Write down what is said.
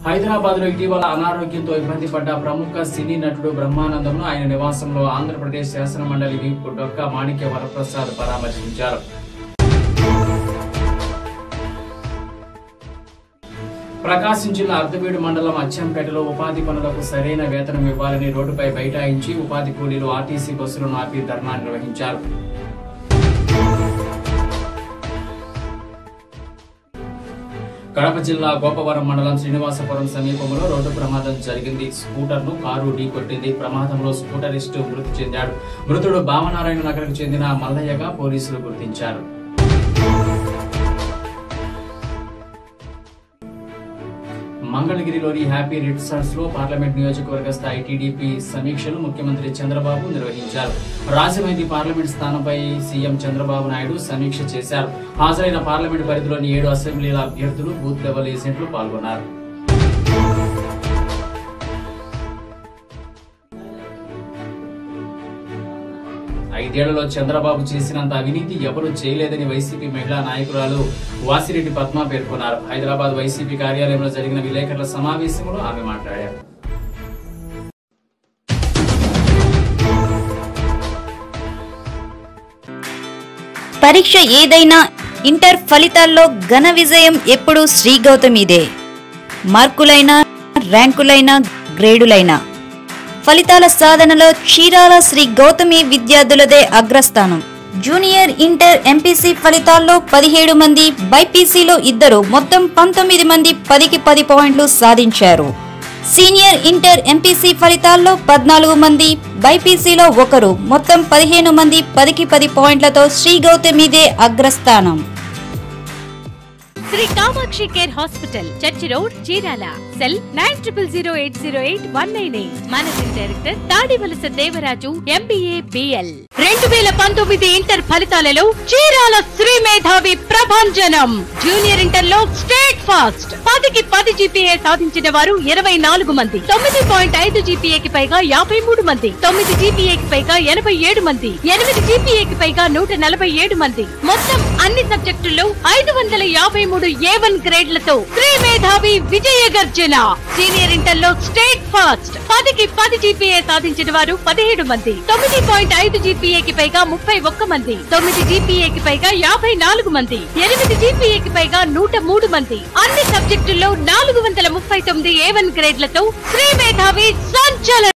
హైదరాబాద్ లో ఇటీవల అనారోగ్యంతో ఇబ్బంది పడ్డ ప్రముఖ సినీ నటుడు బ్రహ్మానందంను ఆయన నివాసంలో ఆంధ్రప్రదేశ్ శాసన మండలి విప్ డొక్క మాణిక్య వరప్రసాద్ పరామర్శించారు ప్రకాశం జిల్లా అర్ధవీడు మండలం అచ్చంపేటలో ఉపాధి పనులకు సరైన వేతనం ఇవ్వాలని రోడ్డుపై బైఠాయించి ఉపాధి కూలీలు ఆర్టీసీ బస్సులను ఆపి ధర్నా నిర్వహించారు కడప జిల్లా గోపవరం మండలం శ్రీనివాసపురం సమీపంలో రోడ్డు ప్రమాదం జరిగింది స్కూటర్ ను కారు ఢీకొట్టింది ప్రమాదంలో స్కూటరిస్టు మృతి చెందాడు మృతుడు భామనారాయణ నగర్కు చెందిన మల్లయ్యగా పోలీసులు గుర్తించారు మంగళగిరిలోని హ్యాపీ రిసార్ట్స్ లో పార్లమెంట్ నియోజకవర్గ స్థాయి టీడీపీ సమీక్షలు ముఖ్యమంత్రి చంద్రబాబు నిర్వహించారు రాజమండ్రి పార్లమెంట్ స్థానంపై సీఎం చంద్రబాబు నాయుడు సమీక్ష చేశారు హాజరైన పార్లమెంట్ పరిధిలోని ఏడు అసెంబ్లీల అభ్యర్థులు బూత్ లెవెల్ ఏజెంట్లు పాల్గొన్నారు ఐదేళ్లలో చంద్రబాబు చేసినంత అవినీతి ఎవరూ చేయలేదని వైసీపీ మహిళా నాయకురాలు వాసిరెడ్డి పద్మ పేర్కొన్నారు హైదరాబాద్ వైసీపీ కార్యాలయంలో జరిగిన విలేకరుల సమావేశంలో ఆమె మాట్లాడారు పరీక్ష ఏదైనా ఇంటర్ ఫలితాల్లో ఘన విజయం ఎప్పుడూ శ్రీ గౌతమిదే మార్కులైనా ర్యాంకులైనా గ్రేడులైనా ఫలితాల సాధనలో చీరాల శ్రీ గౌతమి విద్యార్థులదే అగ్రస్థానం జూనియర్ ఇంటర్ ఎంపీసీ ఫలితాల్లో పదిహేడు మంది బైపీసీలో ఇద్దరు మొత్తం పంతొమ్మిది మంది పదికి పది పాయింట్లు సాధించారు సీనియర్ ఇంటర్ ఎంపీసీ ఫలితాల్లో పద్నాలుగు మంది బైపీసీలో ఒకరు మొత్తం పదిహేను మంది పదికి పది పాయింట్లతో శ్రీ గౌతమిదే అగ్రస్థానం Sri Kamakshi care hospital church road Chirala cell nine triple zero eight zero eight one nine eight managing director Tadivalasa Devaraju MBA BL రెండు వేల పంతొమ్మిది ఇంటర్ ఫలితాలలో చీరాల శ్రీ మేధావి ప్రభంజనం జూనియర్ ఇంటర్ లో స్టేట్ ఫాస్ట్ పదికి పది జీపీఏ సాధించిన వారు ఇరవై నాలుగు మంది తొమ్మిది పాయింట్ ఐదు జీపీఏకి పైగా యాభై మూడు మంది తొమ్మిది జీపీఏకి పైగా ఎనభై ఏడు మంది ఎనిమిది జీపీఏకి పైగా నూట నలభై ఏడు మంది మొత్తం అన్ని సబ్జెక్టుల్లో ఐదు వందల యాభై మూడు ఏ వన్ గ్రేడ్లతో శ్రీ మేధావి విజయ గర్జన సీనియర్ ఇంటర్ లో స్టేట్ ఫాస్ట్ పదికి పది జీపీఏ సాధించిన వారు పదిహేడు మంది తొమ్మిది పాయింట్ ఐదు జీపీఏకి పైగా ముప్పై ఒక్క మంది తొమ్మిది జీపీఏకి పైగా యాభై నాలుగు మంది ఎనిమిది జీపీఏకి పైగా నూట మూడు మంది అన్ని సబ్జెక్టుల్లో నాలుగు వందల ముప్పై తొమ్మిది ఏ వన్ గ్రేడ్లతో శ్రీ మేధావి సంచలనం